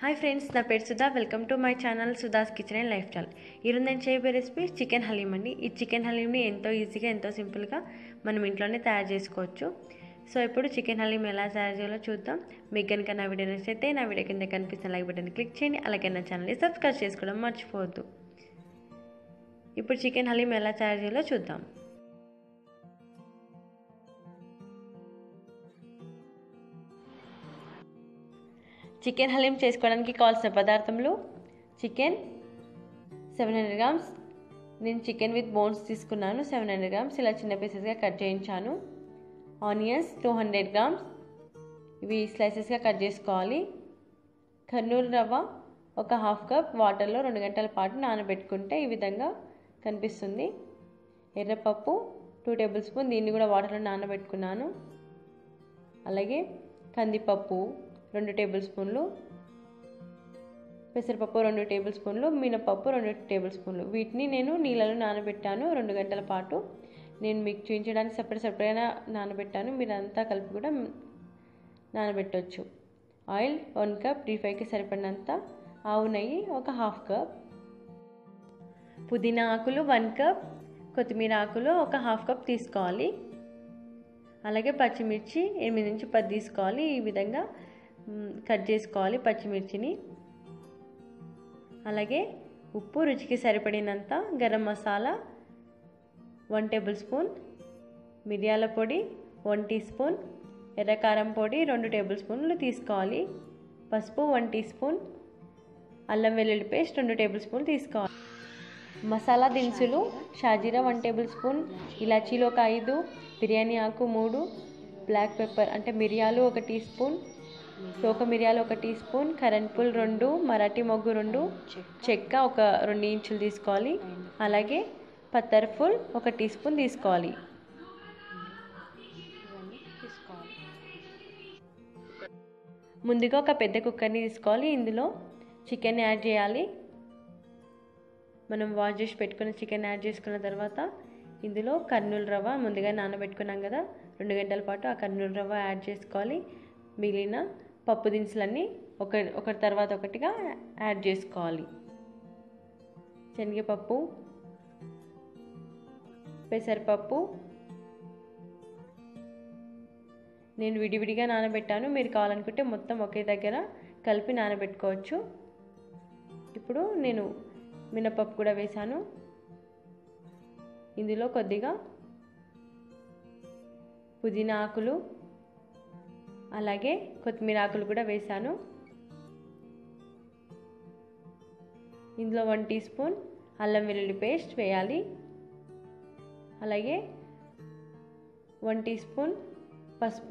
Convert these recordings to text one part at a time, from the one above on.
hi friends నా పేరు Sudha welcome to my channel Sudha's kitchen and lifestyle ఈరోజు నేను చేయబోయే రెసిపీ చికెన్ హలీం అండి ఈ చికెన్ హలీంని ఎంతో ఈజీగా ఎంతో సింపుల్గా మనం ఇంట్లోనే తయారు చేసుకోవచ్చు సో ఇప్పుడు చికెన్ హలీం ఎలా తయారు చేయాలో చూద్దాం మీకు కనుక నా వీడియో నచ్చితే నా వీడియో కింద కనిపిస్తున్న లైక్ బటన్ క్లిక్ చేయండి అలాగే నా ఛానల్ని సబ్స్క్రైబ్ చేసుకోవడం మర్చిపోవద్దు ఇప్పుడు చికెన్ హలీం ఎలా తయారు చేయాలో చూద్దాం చికెన్ హలీం చేసుకోవడానికి కావాల్సిన పదార్థములు చికెన్ సెవెన్ హండ్రెడ్ గ్రామ్స్ నేను చికెన్ విత్ బోన్స్ తీసుకున్నాను సెవెన్ హండ్రెడ్ గ్రామ్స్ ఇలా చిన్న పీసెస్గా కట్ చేయించాను ఆనియన్స్ టూ హండ్రెడ్ గ్రామ్స్ ఇవి స్లైసెస్గా కట్ చేసుకోవాలి కర్నూలు రవ్వ ఒక హాఫ్ కప్ వాటర్లో రెండు గంటల పాటు నానబెట్టుకుంటే ఈ విధంగా కనిపిస్తుంది ఎర్రపప్పు టూ టేబుల్ స్పూన్ దీన్ని కూడా వాటర్లో నానబెట్టుకున్నాను అలాగే కందిపప్పు రెండు టేబుల్ స్పూన్లు పెసరపప్పు రెండు టేబుల్ స్పూన్లు మినపప్పు రెండు టేబుల్ స్పూన్లు వీటిని నేను నీళ్ళలో నానబెట్టాను రెండు గంటల పాటు నేను మీకు చూపించడానికి సపరేట్ సపరేట్గా నానబెట్టాను మీరు అంతా కలిపి కూడా నానబెట్టవచ్చు ఆయిల్ వన్ కప్ డీ ఫ్రైకి సరిపడినంత ఆవు నెయ్యి ఒక హాఫ్ కప్ పుదీనా ఆకులు వన్ కప్ కొత్తిమీర ఆకులు ఒక హాఫ్ కప్ తీసుకోవాలి అలాగే పచ్చిమిర్చి ఎనిమిది నుంచి పది తీసుకోవాలి ఈ విధంగా కట్ చేసుకోవాలి పచ్చిమిర్చిని అలాగే ఉప్పు రుచికి సరిపడినంత garam masala one tablespoon మిరియాల పొడి వన్ టీ స్పూన్ ఎర్రకారం పొడి రెండు టేబుల్ స్పూన్లు తీసుకోవాలి పసుపు వన్ టీ స్పూన్ అల్లం వెల్లుల్లి పేస్ట్ రెండు టేబుల్ స్పూన్ తీసుకోవాలి మసాలా దినుసులు షాజీరా వన్ టేబుల్ స్పూన్ ఇలాచీలు ఒక ఐదు బిర్యానీ ఆకు మూడు బ్లాక్ పెప్పర్ అంటే మిరియాలు ఒక టీ స్పూన్ తోక మిరియాలు ఒక టీ స్పూన్ కరెంట్పుల్ రెండు మరాఠీ మొగ్గు రెండు చెక్క ఒక రెండు ఇంచులు తీసుకోవాలి అలాగే పత్తర్ఫుల్ ఒక టీ స్పూన్ తీసుకోవాలి ముందుగా ఒక పెద్ద కుక్కర్ని తీసుకోవాలి ఇందులో చికెన్ యాడ్ చేయాలి మనం వాష్ చేసి పెట్టుకున్న చికెన్ యాడ్ చేసుకున్న తర్వాత ఇందులో కర్నూలు రవ్వ ముందుగా నానబెట్టుకున్నాం కదా రెండు గంటల పాటు ఆ కర్నూలు రవ్వ యాడ్ చేసుకోవాలి మిగిలిన పప్పు దినుసులన్నీ ఒక ఒకటి తర్వాత ఒకటిగా యాడ్ చేసుకోవాలి శనగపప్పు పెసరపప్పు నేను విడివిడిగా నానబెట్టాను మీరు కావాలనుకుంటే మొత్తం ఒకే దగ్గర కలిపి నానబెట్టుకోవచ్చు ఇప్పుడు నేను మినపప్పు కూడా వేశాను ఇందులో కొద్దిగా పుదీనా ఆకులు అలాగే కొత్తిమీర ఆకులు కూడా వేశాను ఇందులో వన్ టీ స్పూన్ అల్లం వెల్లుల్లి పేస్ట్ వేయాలి అలాగే వన్ టీ స్పూన్ పసుపు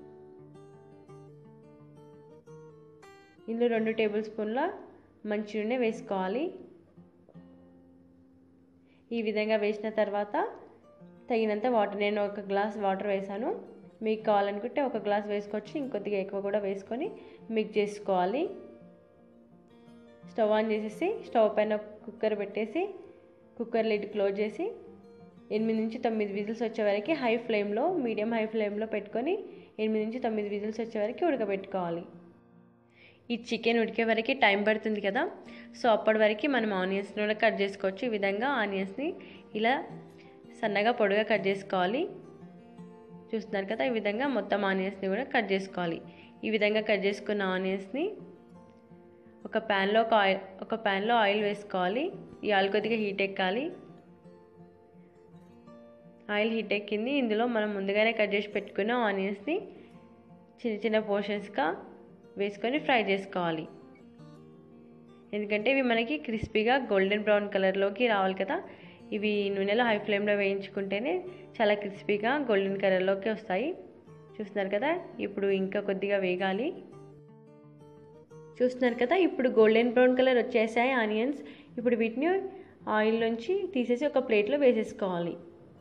ఇందులో రెండు టేబుల్ స్పూన్ల మంచి నూనె వేసుకోవాలి ఈ విధంగా వేసిన తర్వాత తగినంత వాటర్ నేను ఒక గ్లాస్ వాటర్ వేసాను మీకు కావాలనుకుంటే ఒక గ్లాస్ వేసుకోవచ్చు ఇంకొద్దిగా ఎక్కువ కూడా వేసుకొని మిక్స్ చేసుకోవాలి స్టవ్ ఆన్ చేసేసి స్టవ్ పైన కుక్కర్ పెట్టేసి కుక్కర్ లిడ్ క్లోజ్ చేసి ఎనిమిది నుంచి తొమ్మిది విజిల్స్ వచ్చే వరకు హై ఫ్లేమ్లో మీడియం హై ఫ్లేమ్లో పెట్టుకొని ఎనిమిది నుంచి తొమ్మిది విజిల్స్ వచ్చే వరకు ఉడకబెట్టుకోవాలి ఈ చికెన్ ఉడికే వరకు టైం పడుతుంది కదా సో అప్పటి వరకు మనం ఆనియన్స్ని కూడా కట్ చేసుకోవచ్చు ఈ విధంగా ఆనియన్స్ని ఇలా సన్నగా పొడిగా కట్ చేసుకోవాలి చూస్తున్నారు కదా ఈ విధంగా మొత్తం ఆనియన్స్ని కూడా కట్ చేసుకోవాలి ఈ విధంగా కట్ చేసుకున్న ఆనియన్స్ని ఒక ప్యాన్లో ఒక ఆయిల్ ఒక ప్యాన్లో ఆయిల్ వేసుకోవాలి ఈ ఆయిల్ కొద్దిగా హీట్ ఎక్కాలి ఆయిల్ హీట్ ఎక్కింది ఇందులో మనం ముందుగానే కట్ చేసి పెట్టుకున్న ఆనియన్స్ని చిన్న చిన్న పోర్షన్స్గా వేసుకొని ఫ్రై చేసుకోవాలి ఎందుకంటే ఇవి మనకి క్రిస్పీగా గోల్డెన్ బ్రౌన్ కలర్లోకి రావాలి కదా ఇవి నూనెలో హై ఫ్లేమ్లో వేయించుకుంటేనే చాలా క్రిస్పీగా గోల్డెన్ కలర్లోకి వస్తాయి చూస్తున్నారు కదా ఇప్పుడు ఇంకా కొద్దిగా వేగాలి చూస్తున్నారు కదా ఇప్పుడు గోల్డెన్ బ్రౌన్ కలర్ వచ్చేసాయి ఆనియన్స్ ఇప్పుడు వీటిని ఆయిల్ నుంచి తీసేసి ఒక ప్లేట్లో వేసేసుకోవాలి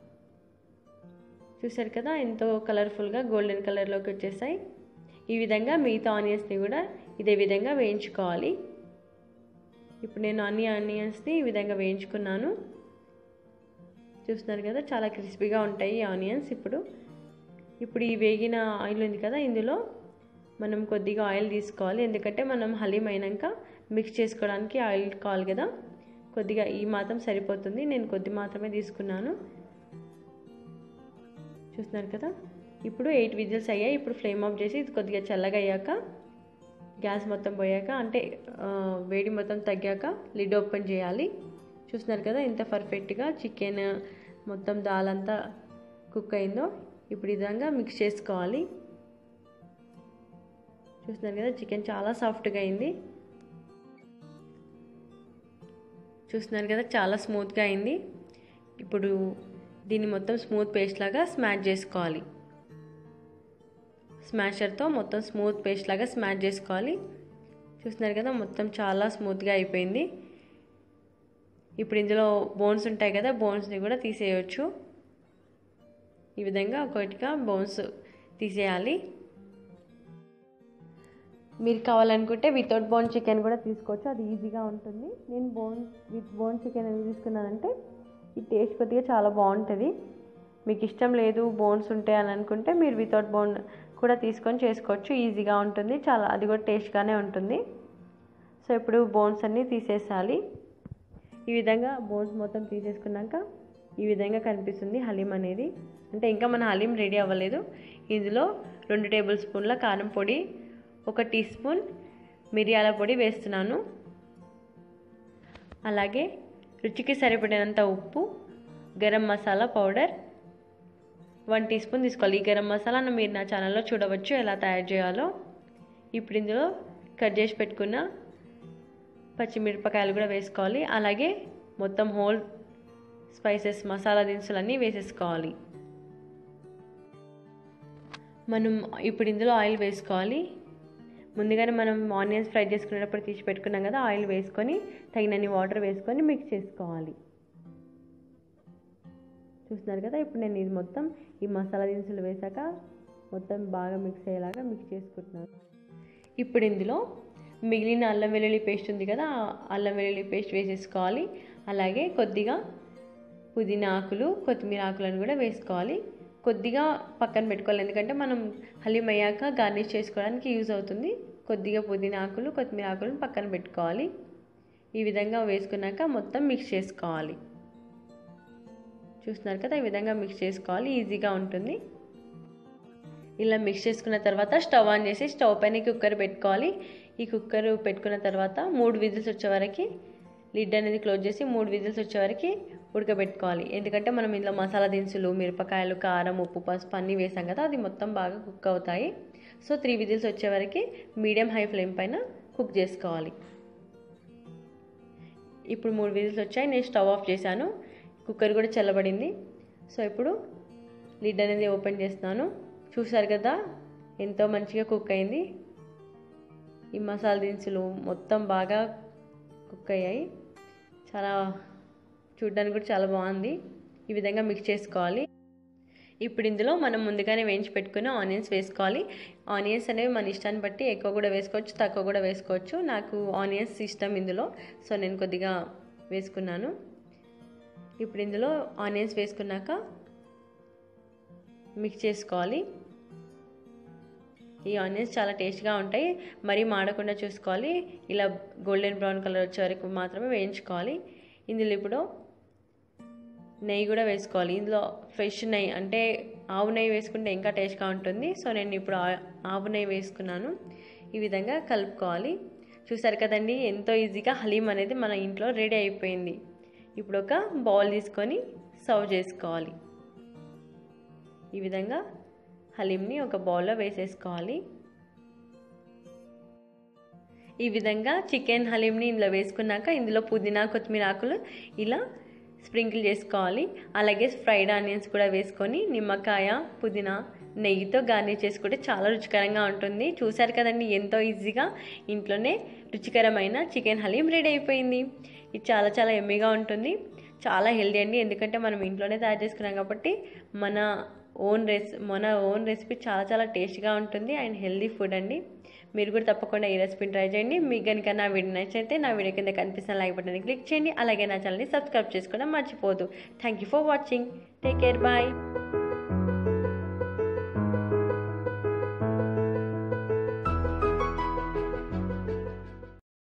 చూసారు కదా ఎంతో కలర్ఫుల్గా గోల్డెన్ కలర్లోకి వచ్చేసాయి ఈ విధంగా మిగతా ఆనియన్స్ని కూడా ఇదే విధంగా వేయించుకోవాలి ఇప్పుడు నేను అన్ని ఆనియన్స్ని ఈ విధంగా వేయించుకున్నాను చూస్తున్నారు కదా చాలా క్రిస్పీగా ఉంటాయి ఆనియన్స్ ఇప్పుడు ఇప్పుడు ఈ వేగిన ఆయిల్ ఉంది కదా ఇందులో మనం కొద్దిగా ఆయిల్ తీసుకోవాలి ఎందుకంటే మనం హలీం అయినాక మిక్స్ చేసుకోవడానికి ఆయిల్ కావాలి కదా కొద్దిగా ఈ మాత్రం సరిపోతుంది నేను కొద్ది మాత్రమే తీసుకున్నాను చూస్తున్నారు కదా ఇప్పుడు ఎయిట్ విజిల్స్ అయ్యాయి ఇప్పుడు ఫ్లేమ్ ఆఫ్ చేసి ఇది కొద్దిగా చల్లగా అయ్యాక గ్యాస్ మొత్తం పోయాక అంటే వేడి మొత్తం తగ్గాక లిడ్ ఓపెన్ చేయాలి చూస్తున్నారు కదా ఎంత పర్ఫెక్ట్గా చికెన్ మొత్తం దాల్ అంతా కుక్ అయిందో ఇప్పుడు ఈ విధంగా మిక్స్ చేసుకోవాలి చూస్తున్నారు కదా చికెన్ చాలా సాఫ్ట్గా అయింది చూస్తున్నారు కదా చాలా స్మూత్గా అయింది ఇప్పుడు దీన్ని మొత్తం స్మూత్ పేస్ట్ లాగా స్మాష్ చేసుకోవాలి స్మాషర్తో మొత్తం స్మూత్ పేస్ట్ లాగా స్మాష్ చేసుకోవాలి చూస్తున్నారు కదా మొత్తం చాలా స్మూత్గా అయిపోయింది ఇప్పుడు ఇందులో బోన్స్ ఉంటాయి కదా బోన్స్ని కూడా తీసేయచ్చు ఈ విధంగా ఒకటిగా బోన్స్ తీసేయాలి మీరు కావాలనుకుంటే వితౌట్ బోన్ చికెన్ కూడా తీసుకోవచ్చు అది ఈజీగా ఉంటుంది నేను బోన్ విత్ బోన్ చికెన్ ఎందుకు తీసుకున్నానంటే ఈ టేస్ట్ కొద్దిగా చాలా బాగుంటుంది మీకు ఇష్టం లేదు బోన్స్ ఉంటాయి అని అనుకుంటే మీరు వితౌట్ బోన్ కూడా తీసుకొని చేసుకోవచ్చు ఈజీగా ఉంటుంది చాలా అది కూడా టేస్ట్గానే ఉంటుంది సో ఇప్పుడు బోన్స్ అన్నీ తీసేసాలి ఈ విధంగా బోన్స్ మొత్తం తీసేసుకున్నాక ఈ విధంగా కనిపిస్తుంది హలీం అనేది అంటే ఇంకా మన హలీం రెడీ అవ్వలేదు ఇందులో రెండు టేబుల్ స్పూన్ల కారం పొడి ఒక టీ స్పూన్ మిరియాల పొడి వేస్తున్నాను అలాగే రుచికి సరిపడినంత ఉప్పు garam masala powder one teaspoon తీసుకోవాలి ఈ గరం మసాలాను మీరు నా ఛానల్లో చూడవచ్చు ఎలా తయారు చేయాలో ఇప్పుడు ఇందులో కట్ చేసి పెట్టుకున్న పచ్చిమిరపకాయలు కూడా వేసుకోవాలి అలాగే మొత్తం హోల్ స్పైసెస్ మసాలా దినుసులన్నీ వేసేసుకోవాలి మనం ఇప్పుడు ఇందులో ఆయిల్ వేసుకోవాలి ముందుగానే మనం ఆనియన్స్ ఫ్రై చేసుకునేటప్పుడు తీసి పెట్టుకున్నాం కదా ఆయిల్ వేసుకొని తగినన్ని వాటర్ వేసుకొని మిక్స్ చేసుకోవాలి చూస్తున్నారు కదా ఇప్పుడు నేను ఇది మొత్తం ఈ మసాలా దినుసులు వేసాక మొత్తం బాగా మిక్స్ అయ్యేలాగా మిక్స్ చేసుకుంటున్నాను ఇప్పుడు ఇందులో మిగిలిన అల్లం వెల్లుల్లి పేస్ట్ ఉంది కదా అల్లం వెల్లుల్లి పేస్ట్ వేసేసుకోవాలి అలాగే కొద్దిగా పుదీనా ఆకులు కొత్తిమీర ఆకులను కూడా వేసుకోవాలి కొద్దిగా పక్కన పెట్టుకోవాలి ఎందుకంటే మనం హలీం అయ్యాక గార్నిష్ చేసుకోవడానికి యూజ్ అవుతుంది కొద్దిగా పుదీనా ఆకులు కొత్తిమీర ఆకులను పక్కన పెట్టుకోవాలి ఈ విధంగా వేసుకున్నాక మొత్తం మిక్స్ చేసుకోవాలి చూస్తున్నారు కదా ఈ విధంగా మిక్స్ చేసుకోవాలి ఈజీగా ఉంటుంది ఇలా మిక్స్ చేసుకున్న తర్వాత స్టవ్ ఆన్ చేసి స్టవ్ పైన కుక్కర్ పెట్టుకోవాలి ఈ కుక్కర్ పెట్టుకున్న తర్వాత మూడు విజిల్స్ వచ్చే వరకు లిడ్ అనేది క్లోజ్ చేసి మూడు విజిల్స్ వచ్చే వరకు ఉడకబెట్టుకోవాలి ఎందుకంటే మనం ఇందులో మసాలా దినుసులు మిరపకాయలు కారం ఉప్పు పసుపు అన్నీ వేసాం కదా అది మొత్తం బాగా కుక్ అవుతాయి సో త్రీ విజిల్స్ వచ్చే వరకు మీడియం హై ఫ్లేమ్ పైన కుక్ చేసుకోవాలి ఇప్పుడు మూడు విజిల్స్ వచ్చాయి నేను స్టవ్ ఆఫ్ చేశాను కుక్కర్ కూడా చల్లబడింది సో ఇప్పుడు లిడ్ అనేది ఓపెన్ చేస్తున్నాను చూసారు కదా ఎంతో మంచిగా కుక్ అయింది ఈ మసాలా దినుసులు మొత్తం బాగా కుక్ అయ్యాయి చాలా చూడ్డానికి కూడా చాలా బాగుంది ఈ విధంగా మిక్స్ చేసుకోవాలి ఇప్పుడు ఇందులో మనం ముందుగానే వేయించి పెట్టుకున్న ఆనియన్స్ వేసుకోవాలి ఆనియన్స్ అనేవి మన ఇష్టాన్ని బట్టి ఎక్కువ కూడా వేసుకోవచ్చు తక్కువ కూడా వేసుకోవచ్చు నాకు ఆనియన్స్ ఇష్టం ఇందులో సో నేను కొద్దిగా వేసుకున్నాను ఇప్పుడు ఇందులో ఆనియన్స్ వేసుకున్నాక మిక్స్ చేసుకోవాలి ఈ ఆనియన్స్ చాలా టేస్ట్గా ఉంటాయి మరీ మాడకుండా చూసుకోవాలి ఇలా గోల్డెన్ బ్రౌన్ కలర్ వచ్చే వరకు మాత్రమే వేయించుకోవాలి ఇందులో ఇప్పుడు నెయ్యి కూడా వేసుకోవాలి ఇందులో ఫ్రెష్ నెయ్యి అంటే ఆవు నెయ్యి వేసుకుంటే ఇంకా టేస్ట్గా ఉంటుంది సో నేను ఇప్పుడు ఆవు నెయ్యి వేసుకున్నాను ఈ విధంగా కలుపుకోవాలి చూసారు కదండి ఎంతో ఈజీగా హలీం అనేది మన ఇంట్లో రెడీ అయిపోయింది ఇప్పుడు ఒక బౌల్ తీసుకొని సర్వ్ చేసుకోవాలి ఈ విధంగా హలీంని ఒక బౌల్లో వేసేసుకోవాలి ఈ విధంగా చికెన్ హలీంని ఇందులో వేసుకున్నాక ఇందులో పుదీనా కొత్తిమీర ఆకులు ఇలా స్ప్రింకిల్ చేసుకోవాలి అలాగే ఫ్రైడ్ ఆనియన్స్ కూడా వేసుకొని నిమ్మకాయ పుదీనా నెయ్యితో గార్నిష్ చేసుకుంటే చాలా రుచికరంగా ఉంటుంది చూసారు కదండి ఎంతో ఈజీగా ఇంట్లోనే రుచికరమైన చికెన్ హలీం రెడీ అయిపోయింది ఇది చాలా చాలా ఎమ్మీగా ఉంటుంది చాలా హెల్దీ అండి ఎందుకంటే మనం ఇంట్లోనే తయారు చేసుకున్నాం కాబట్టి మన ఓన్ రెసి మన ఓన్ రెసిపీ చాలా చాలా టేస్ట్గా ఉంటుంది అండ్ హెల్దీ ఫుడ్ అండి మీరు కూడా తప్పకుండా ఈ రెసిపీని ట్రై చేయండి మీకు కనుక నా వీడియో నచ్చితే నా వీడియో కింద కనిపిస్తున్న లైక్ బటన్ క్లిక్ చేయండి అలాగే నా ఛానల్ని సబ్స్క్రైబ్ చేసుకోవడం మర్చిపోదు thank you for watching take care bye